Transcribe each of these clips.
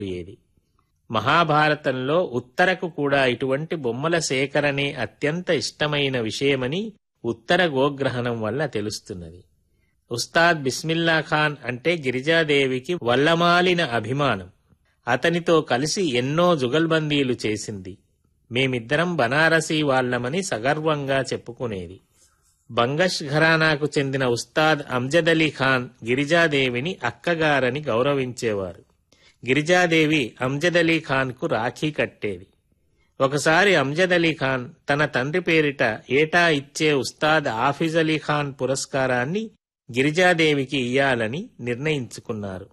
ఏది మహాభారతంలో ఉత్తరకు కూడా ఇటువంటి బొమ్మల సేకరణే అత్యంత ఇష్టమైన విషయమని ఉత్తర గోగ్రహణం వల్ల తెలుస్తున్నది ఉస్తాద్ బిస్మిల్లా ఖాన్ అంటే గిరిజాదేవికి వల్లమాలిన అభిమానం అతనితో కలిసి ఎన్నో జుగల్బందీలు చేసింది మేమిద్దరం బనారసీ వాళ్ళమని సగర్వంగా చెప్పుకునేది బంగష్ ఘరానాకు చెందిన ఉస్తాద్ అమ్జద్ అలీ ఖాన్ గిరిజాదేవిని అక్కగారని గౌరవించేవారు గిరిజాదేవి అమ్జద్ అలీ ఖాన్కు రాఖీ కట్టేది ఒకసారి అమ్జద్ అలీ ఖాన్ తన తండ్రి పేరిట ఏటా ఇచ్చే ఉస్తాద్ ఆఫిజ్ అలీ ఖాన్ పురస్కారాన్ని గిరిజాదేవికి ఇయ్యాలని నిర్ణయించుకున్నారు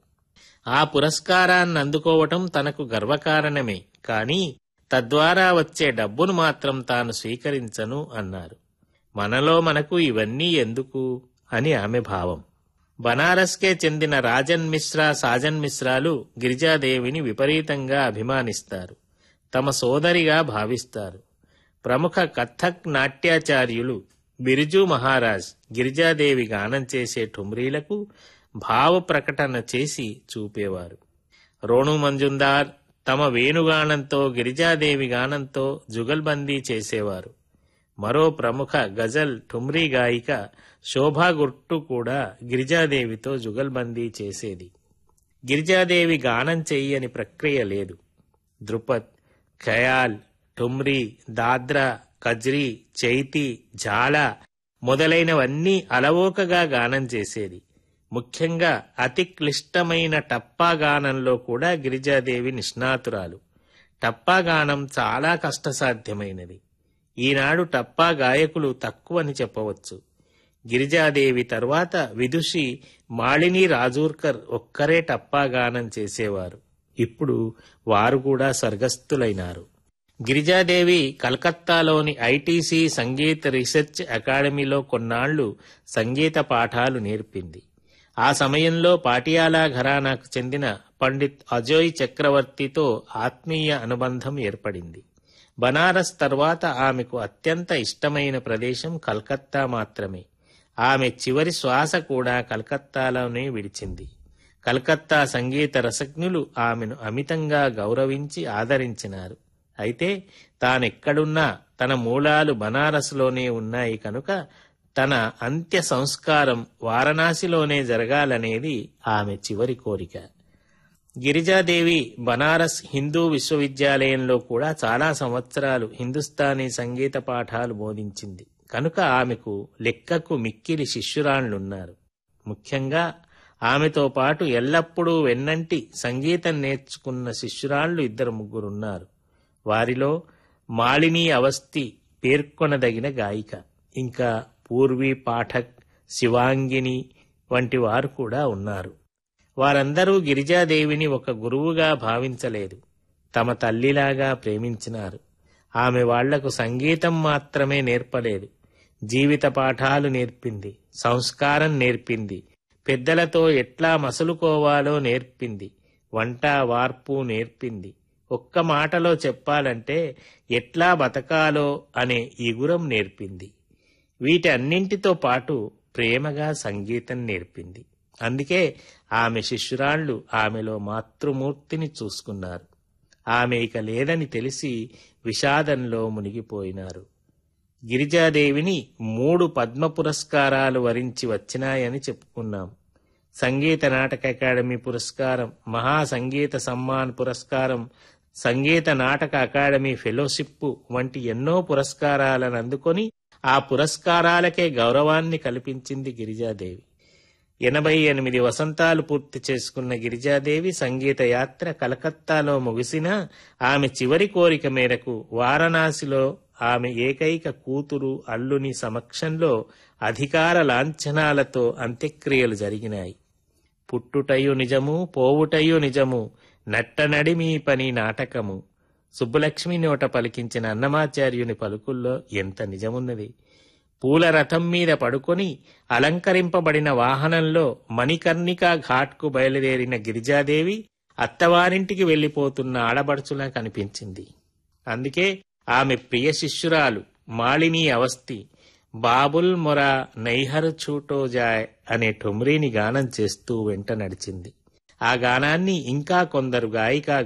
ఆ పురస్కారాన్ని అందుకోవటం తనకు గర్వకారణమే కాని తద్వారా వచ్చే డబ్బును మాత్రం తాను స్వీకరించను అన్నారు మనలో మనకు ఇవన్నీ ఎందుకు అని ఆమె భావం బనారస్కే చెందిన రాజన్ మిశ్రా సాజన్ మిశ్రాలు గిరిజాదేవిని విపరీతంగా అభిమానిస్తారు తమ సోదరిగా భావిస్తారు ప్రముఖ కథక్ నాట్యాచార్యులు బిర్జూ మహారాజ్ గిరిజాదేవి గానం చేసే ఠుమ్రీలకు భావ ప్రకటన చేసి చూపేవారు రోణు మంజుందార్ తమ వేణుగానంతో గిరిజాదేవి గానంతో జుగల్బందీ చేసేవారు మరో ప్రముఖ గజల్ ఠుమ్రీ గాయిక శోభా గుర్టు కూడా గిరిజాదేవితో జుగల్బందీ చేసేది గిరిజాదేవి గానం చెయ్యని ప్రక్రియ లేదు ధృపద్ ఖయాల్ ఠుమ్రీ దాద్రా కజ్రీ చైతి జాల మొదలైనవన్నీ అలవోకగా గానం చేసేది ముఖ్యంగా అతి క్లిష్టమైన టప్పా గానంలో కూడా గిరిజాదేవి నిష్ణాతురాలు టప్పా గానం చాలా కష్టసాధ్యమైనది ఈనాడు టప్పా గాయకులు తక్కువని చెప్పవచ్చు గిరిజాదేవి తర్వాత విదుషి మాళిని రాజూర్కర్ ఒక్కరే టప్పా గానం చేసేవారు ఇప్పుడు వారు కూడా స్వర్గస్థులైనారు గిరిజాదేవి కలకత్తాలోని ఐటీసీ సంగీత రీసెర్చ్ అకాడమీలో కొన్నాళ్లు సంగీత పాఠాలు నేర్పింది ఆ సమయంలో పాటియాలా ఘరానాకు చెందిన పండిత్ అజోయ్ చక్రవర్తితో ఆత్మీయ అనుబంధం ఏర్పడింది బనారస్ తర్వాత ఆమెకు అత్యంత ఇష్టమైన ప్రదేశం కల్కత్తా మాత్రమే ఆమె చివరి శ్వాస కూడా కలకత్తాలోనే విడిచింది కలకత్తా సంగీత రసజ్ఞులు ఆమెను అమితంగా గౌరవించి ఆదరించినారు అయితే తానెక్కడున్నా తన మూలాలు బనారస్లోనే ఉన్నాయి కనుక తన అంత్య సంస్కారం వారణాసిలోనే జరగాలనేది ఆమె చివరి కోరిక గిరిజాదేవి బనారస్ హిందూ విశ్వవిద్యాలయంలో కూడా చాలా సంవత్సరాలు హిందుస్థానీ సంగీత పాఠాలు బోధించింది కనుక ఆమెకు లెక్కకు మిక్కిలి శిష్యురాళ్లున్నారు ముఖ్యంగా ఆమెతో పాటు ఎల్లప్పుడూ వెన్నంటి సంగీతం నేర్చుకున్న శిష్యురాళ్లు ఇద్దరు ముగ్గురున్నారు వారిలో మాలిని అవస్థి పేర్కొనదగిన గాయిక ఇంకా పూర్వీ పాఠక్ శివాంగిని వంటి వారు కూడా ఉన్నారు వారందరూ గిరిజాదేవిని ఒక గురువుగా భావించలేదు తమ తల్లిలాగా ప్రేమించినారు ఆమె వాళ్లకు సంగీతం మాత్రమే నేర్పలేదు జీవిత పాఠాలు నేర్పింది సంస్కారం నేర్పింది పెద్దలతో ఎట్లా మసులుకోవాలో నేర్పింది వంట వార్పు నేర్పింది ఒక్క మాటలో చెప్పాలంటే ఎట్లా బతకాలో అనే ఇగురం నేర్పింది వీటన్నింటితో పాటు ప్రేమగా సంగీతం నేర్పింది అందుకే ఆమె శిష్యురాళ్లు ఆమెలో మాతృమూర్తిని చూసుకున్నారు ఆమె ఇక లేదని తెలిసి విషాదంలో మునిగిపోయినారు గిరిజాదేవిని మూడు పద్మ పురస్కారాలు వరించి వచ్చినాయని చెప్పుకున్నాం సంగీత నాటక అకాడమీ పురస్కారం మహా సంగీత సమ్మాన్ పురస్కారం సంగీత నాటక అకాడమీ ఫెలోషిప్ వంటి ఎన్నో పురస్కారాలను అందుకొని ఆ పురస్కారాలకే గౌరవాన్ని కల్పించింది గిరిజాదేవి ఎనభై ఎనిమిది వసంతాలు పూర్తి చేసుకున్న గిరిజాదేవి సంగీత యాత్ర కలకత్తాలో ముగిసినా ఆమె చివరి కోరిక మేరకు వారణాసిలో ఆమె ఏకైక కూతురు అల్లుని సమక్షంలో అధికార లాంఛనాలతో అంత్యక్రియలు జరిగినాయి పుట్టుటయు నిజము పోవుటయు నిజము నట్టనడిమి పని నాటకము సుబ్బలక్ష్మి నోట పలికించిన అన్నమాచార్యుని పలుకుల్లో ఎంత నిజమున్నది పూల రథం మీద పడుకొని అలంకరింపబడిన వాహనంలో మణికర్ణికా ఘాట్కు బయలుదేరిన గిరిజాదేవి అత్తవారింటికి వెళ్లిపోతున్న ఆడబడుచులా కనిపించింది అందుకే ఆమె ప్రియ శిష్యురాలు మాళిని అవస్థి బాబుల్ మొరా నైహర్ छूटो జాయ్ అనే ఠుమ్రీని గానం చేస్తూ వెంట నడిచింది ఆ గానాన్ని ఇంకా కొందరు గాయికా